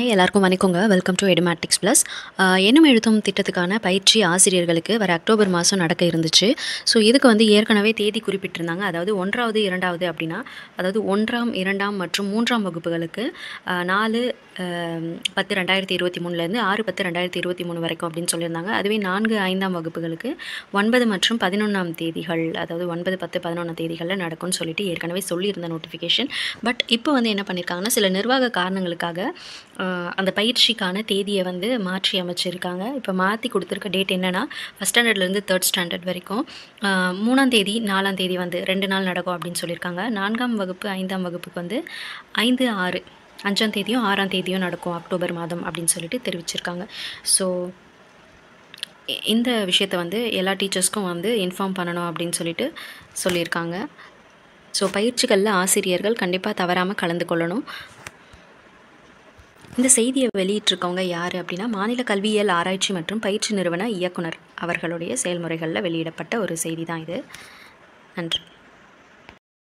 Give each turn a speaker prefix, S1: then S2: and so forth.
S1: hi எல்லாருக்கும் வணக்கங்க welcome to Edumatics plus எண்ணும் எழுத்தும் திட்டத்துக்கான பயிற்சி ஆசிரியர்களுக்கு வர அக்டோபர் மாதம் நடக்க இருந்துச்சு ஸோ இதுக்கு வந்து ஏற்கனவே தேதி குறிப்பிட்டிருந்தாங்க அதாவது ஒன்றாவது இரண்டாவது அப்படின்னா அதாவது ஒன்றாம் இரண்டாம் மற்றும் மூன்றாம் வகுப்புகளுக்கு ஆஹ், நாலு ஆஹ், பத்து ரெண்டாயிரத்தி இருபத்தி மூணுலேருந்து ஆறு பத்து ரெண்டாயிரத்தி இருபத்தி மூணு வரைக்கும் அப்படின்னு சொல்லியிருந்தாங்க அதுவே நான்கு ஐந்தாம் வகுப்புகளுக்கு ஒன்பது மற்றும் பதினொன்றாம் தேதிகள் அதாவது ஒன்பது பத்து பதினொன்றாம் தேதிகளில் நடக்கும்னு சொல்லிட்டு ஏற்கனவே சொல்லியிருந்த நோட்டிஃபிகேஷன் பட் இப்போ வந்து என்ன பண்ணியிருக்காங்கன்னா சில நிர்வாக காரணங்களுக்காக ஆஹ், அந்த பயிற்சிக்கான தேதியை வந்து மாற்றி அமைச்சிருக்காங்க இப்போ மாற்றி கொடுத்துருக்க டேட் என்னென்னா ஃபஸ்ட் ஸ்டாண்டர்ட்லேருந்து தேர்ட் ஸ்டாண்டர்ட் வரைக்கும் ஆஹ், மூணாம் தேதி நாலாம் தேதி வந்து ரெண்டு நாள் நடக்கும் அப்படின்னு சொல்லியிருக்காங்க நான்காம் வகுப்பு ஐந்தாம் வகுப்புக்கு வந்து ஐந்து ஆறு அஞ்சாம் தேதியும் ஆறாம் தேதியும் நடக்கும் அக்டோபர் மாதம் அப்படின்னு சொல்லிட்டு தெரிவிச்சிருக்காங்க ஸோ இ- இந்த விஷயத்தை வந்து எல்லா டீச்சர்ஸ்க்கும் வந்து இன்ஃபார்ம் பண்ணணும் அப்படின்னு சொல்லிட்டு சொல்லியிருக்காங்க ஸோ பயிற்சிகளில் ஆசிரியர்கள் கண்டிப்பாக தவறாமல் கலந்து கொள்ளணும் இந்த செய்தியை வெளியிட்டிருக்கவங்க யார் அப்படின்னா மாநில கல்வியியல் ஆராய்ச்சி மற்றும் பயிற்சி நிறுவன இயக்குனர் அவர்களுடைய செயல்முறைகளில் வெளியிடப்பட்ட ஒரு செய்தி தான் இது நன்றி